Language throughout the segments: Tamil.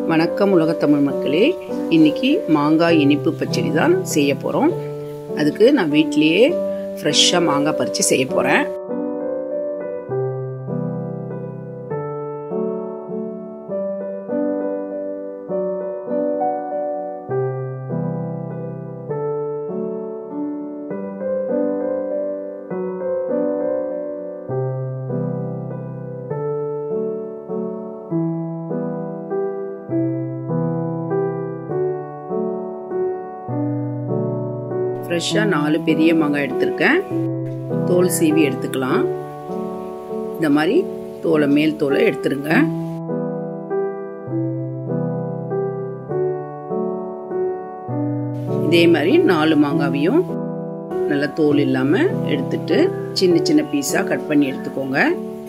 வணக்கம் உலகத்தமிழ் மக்களே இன்னைக்கு மாங்காய் இனிப்பு பச்சடி தான் செய்ய போகிறோம் அதுக்கு நான் வீட்லேயே ஃப்ரெஷ்ஷாக மாங்காய் பறித்து செய்ய போகிறேன் ஃப்ரெஷ்ஷாக நாலு பெரிய மாங்காய் எடுத்திருக்கேன் தோல் சீவி எடுத்துக்கலாம் இந்த மாதிரி தோலை மேல் தோலை எடுத்துருங்க இதே மாதிரி நாலு மாங்காவையும் நல்லா தோல் இல்லாமல் எடுத்துட்டு சின்ன சின்ன பீஸாக கட் பண்ணி எடுத்துக்கோங்க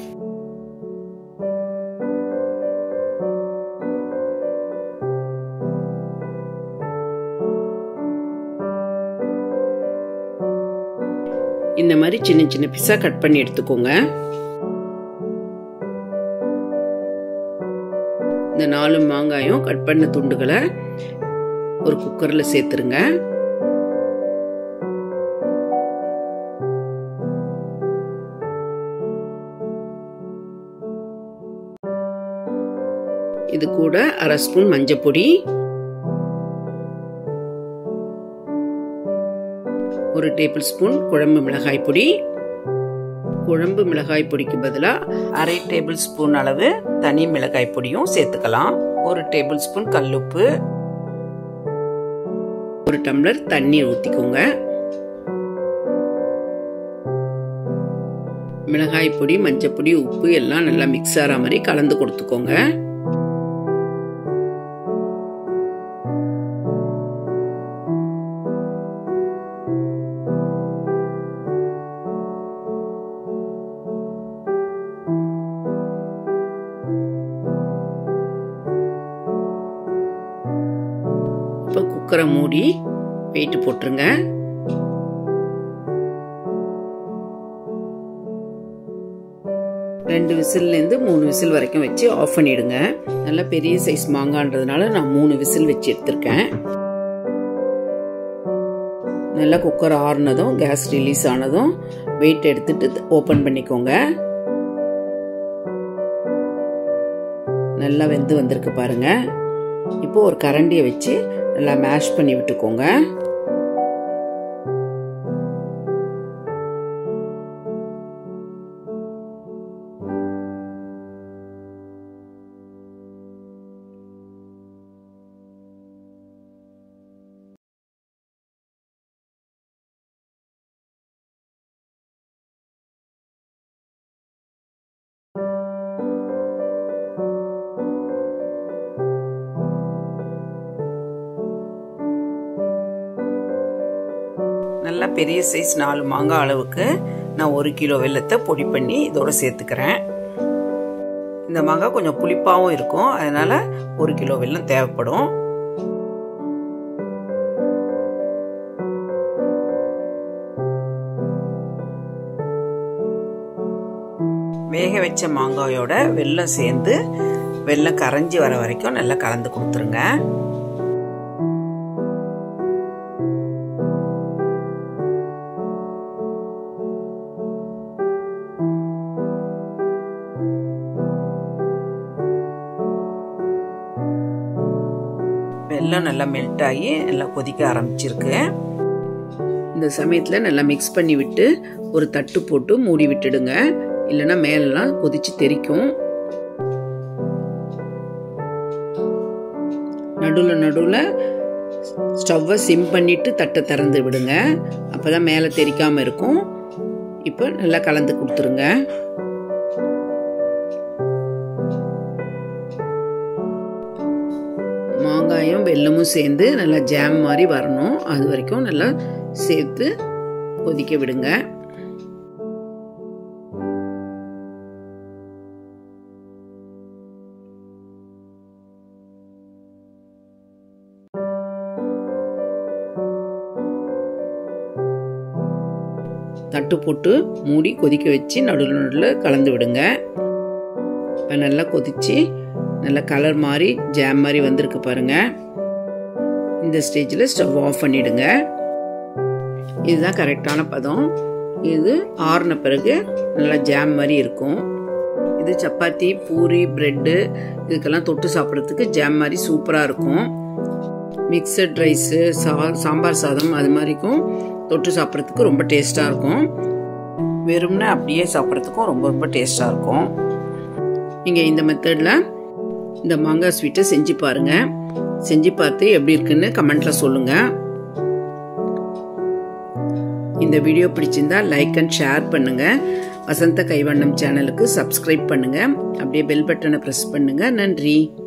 இந்த மாதிரி சின்ன சின்ன பீஸா கட் பண்ணி எடுத்துக்கோங்க இந்த நாலு மாங்காயும் கட் பண்ண துண்டுகளை ஒரு குக்கர்ல சேர்த்துருங்க இது கூட அரை ஸ்பூன் மஞ்சள் பொடி ஒரு டேபிள் ஸ்பூன் குழம்பு மிளகாய் பொடி குழம்பு மிளகாய் பொடிக்கு பதிலாக அரை டேபிள் ஸ்பூன் அளவு தனி மிளகாய் பொடியும் சேர்த்துக்கலாம் ஒரு டேபிள் ஸ்பூன் கல்லுப்பு ஒரு டம்ளர் தண்ணி ஊற்றிக்கோங்க மிளகாய் பொடி மஞ்சள் பொடி உப்பு எல்லாம் நல்லா மிக்ஸ் ஆகிற மாதிரி கலந்து கொடுத்துக்கோங்க இப்போ குக்கரை மூடி வெயிட் போட்டுருங்க ரெண்டு விசில்லேருந்து மூணு விசில் வரைக்கும் வச்சு ஆஃப் பண்ணிடுங்க நல்லா பெரிய சைஸ் மாங்கான்றதுனால நான் மூணு விசில் வச்சு எடுத்திருக்கேன் நல்லா குக்கர் ஆறுனதும் கேஸ் ரிலீஸ் ஆனதும் வெயிட் எடுத்துட்டு ஓப்பன் பண்ணிக்கோங்க நல்லா வெந்து வந்திருக்கு பாருங்க இப்போ ஒரு கரண்டியை வச்சு நல்லா மேஷ் பண்ணி விட்டுக்கோங்க நல்லா பெரிய சைஸ் நாலு மாங்காய் அளவுக்கு நான் ஒரு கிலோ வெள்ளத்தை பொடி பண்ணி இதோட சேர்த்துக்கிறேன் இந்த மாங்காய் கொஞ்சம் புளிப்பாகவும் இருக்கும் அதனால ஒரு கிலோ வெல்லம் தேவைப்படும் வேக வச்ச மாங்காயோட வெல்லம் சேர்ந்து வெல்லம் கரைஞ்சி வர வரைக்கும் நல்லா கலந்து கொடுத்துருங்க வெல்லம் நல்லா மெல்ட் ஆகி நல்லா கொதிக்க ஆரம்பிச்சிருக்கு இந்த சமயத்தில் நல்லா மிக்ஸ் பண்ணி விட்டு ஒரு தட்டு போட்டு மூடி விட்டுடுங்க இல்லைன்னா மேலெல்லாம் கொதிச்சு தெரிக்கும் நடுவில் நடுவில் ஸ்டவ்வை சிம் பண்ணிட்டு தட்டை திறந்து விடுங்க அப்போதான் மேலே தெரிக்காமல் இருக்கும் இப்போ நல்லா கலந்து கொடுத்துருங்க மாங்காயும் வெல்லமும் சேர்ந்து நல்லா ஜாம் மாதிரி வரணும் அது வரைக்கும் நல்லா சேர்த்து கொதிக்க விடுங்க தட்டு போட்டு மூடி கொதிக்க வச்சு நடுவில் நடுவில் கலந்து விடுங்க இப்போ நல்லா கொதிச்சு நல்ல கலர் மாதிரி ஜாம் மாதிரி வந்திருக்கு பாருங்க இந்த ஸ்டேஜில் ஸ்டவ் ஆஃப் பண்ணிடுங்க இதுதான் கரெக்டான பதம் இது ஆறுன பிறகு நல்லா ஜாம் மாதிரி இருக்கும் இது சப்பாத்தி பூரி பிரெட்டு இதுக்கெல்லாம் தொட்டு சாப்பிட்றதுக்கு ஜாம் மாதிரி சூப்பராக இருக்கும் மிக்சட் ரைஸு சா சாம்பார் சாதம் அது மாதிரிக்கும் தொட்டு சாப்பிட்றதுக்கு ரொம்ப டேஸ்ட்டாக இருக்கும் வெறும்னா அப்படியே சாப்பிட்றதுக்கும் ரொம்ப ரொம்ப டேஸ்ட்டாக இருக்கும் நீங்கள் இந்த மெத்தடில் இந்த மாங்காய் ஸ்வீட்டை செஞ்சு பாருங்கள் செஞ்சு பார்த்து எப்படி இருக்குன்னு கமெண்ட்டில் சொல்லுங்கள் இந்த வீடியோ பிடிச்சிருந்தா லைக் அண்ட் ஷேர் பண்ணுங்கள் வசந்த கைவண்ணம் சேனலுக்கு சப்ஸ்கிரைப் பண்ணுங்கள் அப்படியே பெல் பட்டனை ப்ரெஸ் பண்ணுங்கள் நன்றி